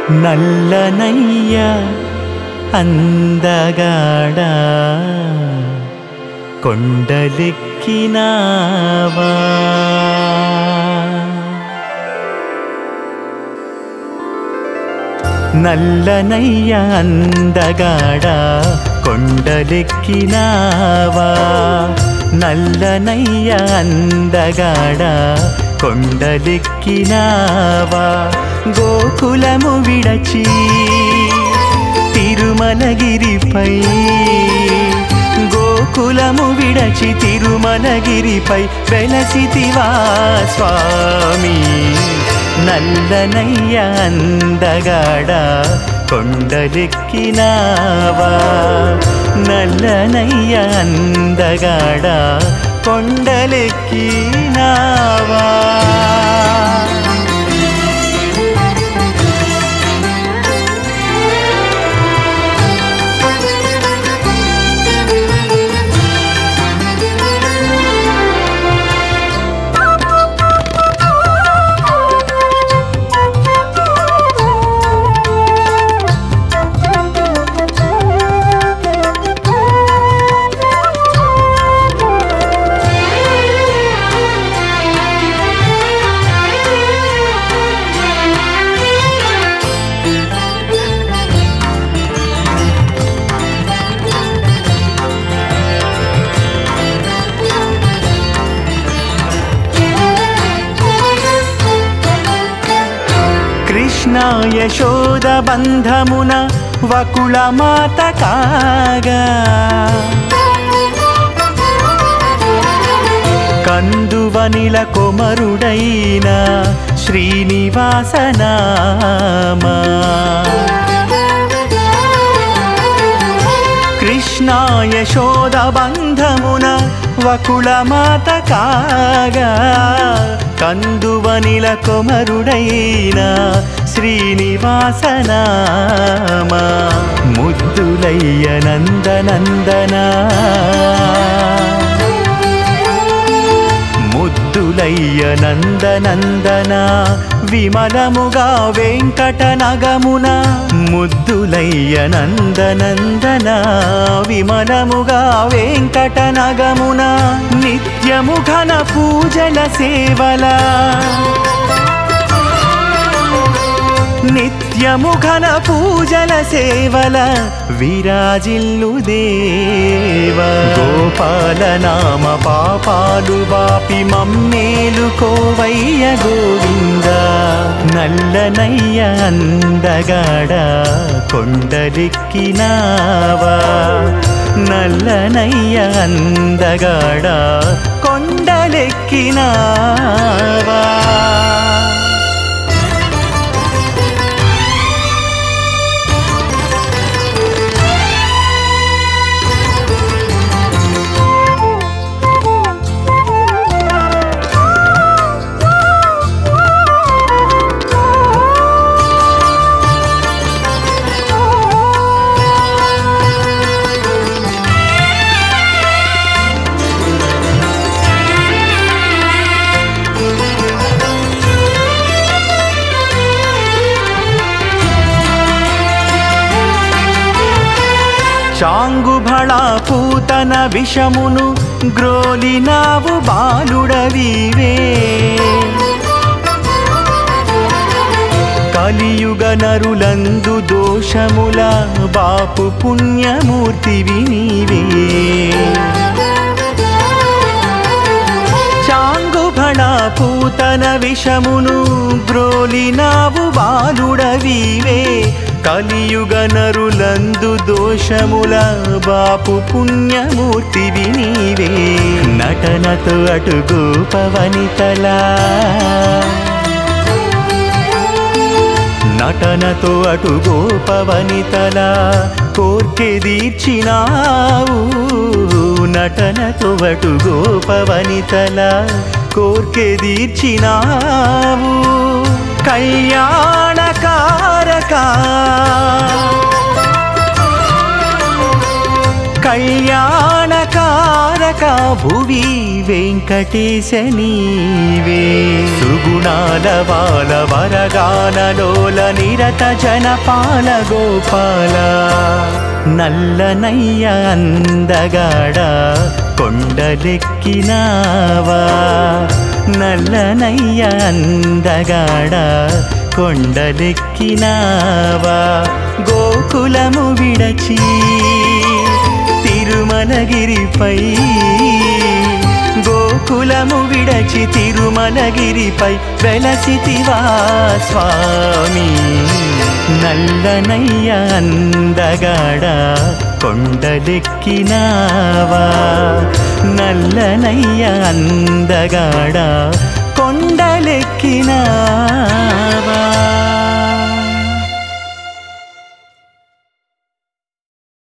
నల్లనయ్య అందగాడా కొండలెక్కినావా నల్లనయ్య అందగాడా కొండలెక్కినావా నల్లనయ్య అందగాడా కొండలెక్కినావా గోకులము విడచి తిరుమలగిరిపై గోకులము విడచి తిరుమలగిరిపై వెలసితివా స్వామి నల్లనయ్య అందగాడా కొండలెక్కినావా నల్లనయ్య అందగాడా కొండలెక్కినావా కృష్ణ యశోద బంధమున వకుళ మాత కాగా కందువనిల కొమరుడైన శ్రీనివాసనామా కృష్ణ యశోద బంధమున వకుళ మాత కాగా కందువనిల కొమరుడైన శ్రీనివాసనామా ముద్దులయ్య నందనందనా ముద్దులయ్య నందనందన విమలముగా వెంకట నగమున ముద్దులయ్య నందనందన విమలముగా వెంకట నగమున నిత్యము ఘన పూజల సేవల నిత్యము ఘన పూజల సేవల విరాజిల్లు దేవ గోపాల నామ పాపాలు బాపి మమ్మేలు కోవయ్య గోవింద నల్లనయ్య అందగాడ కొండలెక్కినావా నల్లనయ్య అందగాడ కొండలెక్కినావా చాంగుభళ పూతన విషమును గ్రోలినావు బాలుడవివే కలియుగ నరులందు దోషముల బాపు పుణ్యమూర్తివి నీవే చాంగుభళ పూతన విషమును గ్రోలినావు బాలుడవివే కలియుగ నరులందు దోషముల బాపు పుణ్యమూర్తివి నీవే నటనతో అటు గోపవనితలా నటనతో అటు గోపవనితల కోర్కె తీర్చినావు నటనతో అటు గోపవనితల కోర్కె తీర్చినావు కళ్యాణకారక కళ్యాణకారక భువి వెంకటేశ నీవే సుగుణాల బాల వరగానలోల నిరత జనపాల గోపాల నల్లనయ్య అందగాడ కొండలెక్కినావా నల్లనయ్య అందగాడ కొండలెక్కినావా గోకులము విడచి తిరుమలగిరిపై గోకులము విడచి తిరుమలగిరిపై వెలసితివా స్వామి నల్లనయ్య అందగాడ కొండలెక్కినావా నల్లనయ్య అందగాడ కొండలెక్కినావా